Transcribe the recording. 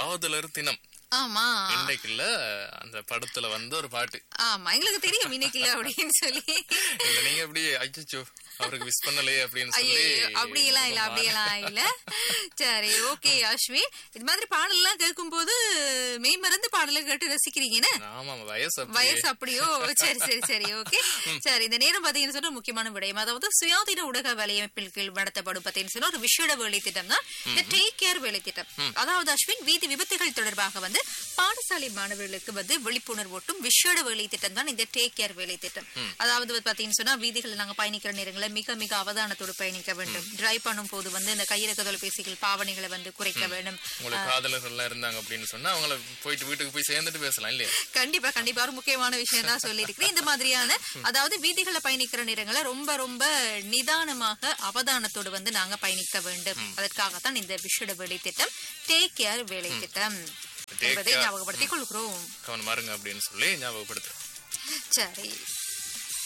காதலர் தினம் ஆமா இன்றைக்குள்ள அந்த படத்துல வந்து ஒரு பாட்டு ஆமா எங்களுக்கு தெரியும் இன்னைக்கு அப்படின்னு சொல்லி இல்ல நீங்க எப்படி அச்சோ அவருக்கு விஷ் பண்ணலையே அப்படின்னு சொல்லி ஐயோ அப்படியெல்லாம் இல்ல அப்படியெல்லாம் இல்ல சரி ஓகே அஸ்வின் இது மாதிரி பாடல்லாம் கேட்கும் போது மெய் மறந்து பாடலை கேட்டு ரசிக்கிறீங்கன்னு ஆமா வயசு அப்படி. வயசு அப்படியோ சரி சரி சரி ஓகே சரி இந்த நேரம் பாத்தீங்கன்னு சொன்னா முக்கியமான விடயம் அதாவது சுயாதீன ஊடக வலையமைப்பில் கீழ் நடத்தப்படும் பாத்தீங்கன்னு சொன்னா ஒரு விஷேட வேலை திட்டம் தான் இந்த டேக் கேர் வேலை திட்டம் அதாவது அஸ்வின் வீதி விபத்துகள் தொடர்பாக வந்து பாடசாலை மாணவர்களுக்கு வந்து விழிப்புணர்வூட்டும் விஷேட வேலை திட்டம் தான் இந்த டேக் கேர் வேலை திட்டம் அதாவது வந்து பாத்தீங்கன்னு சொன்னா வீதிகளில் நாங்க பயணிக்கிற நேரங்களில் மிக மிக அவதானத்தோடு பயணிக்க வேண்டும் டிரைவ் பண்ணும் போது வந்து இந்த கையிறக்க தொலைபேசிகள் பாவனைகளை வந்து குறைக்க வேண்டும் உங்களுக்கு காதலர்கள் எல்லாம் இருந்தாங்க அப்படின்னு சொன்னா அவங்கள போயிட்டு வீட்டுக்கு போய் சேர்ந்துட்டு பேசலாம் இல்லையா கண்டிப்பா கண்டிப்பா ஒரு முக்கியமான விஷயம் தான் சொல்லியிருக்கிறேன் இந்த மாதிரியான அதாவது வீதிகளை பயணிக்கிற நேரங்களை ரொம்ப ரொம்ப நிதானமாக அவதானத்தோடு வந்து நாங்க பயணிக்க வேண்டும் அதற்காகத்தான் இந்த விஷட வேலை திட்டம் டேக் கேர் வேலை திட்டம் Take என்பதை care. ஞாபகப்படுத்திக் கொள்கிறோம் கவனமா இருங்க அப்படின்னு சொல்லி ஞாபகப்படுத்து சரி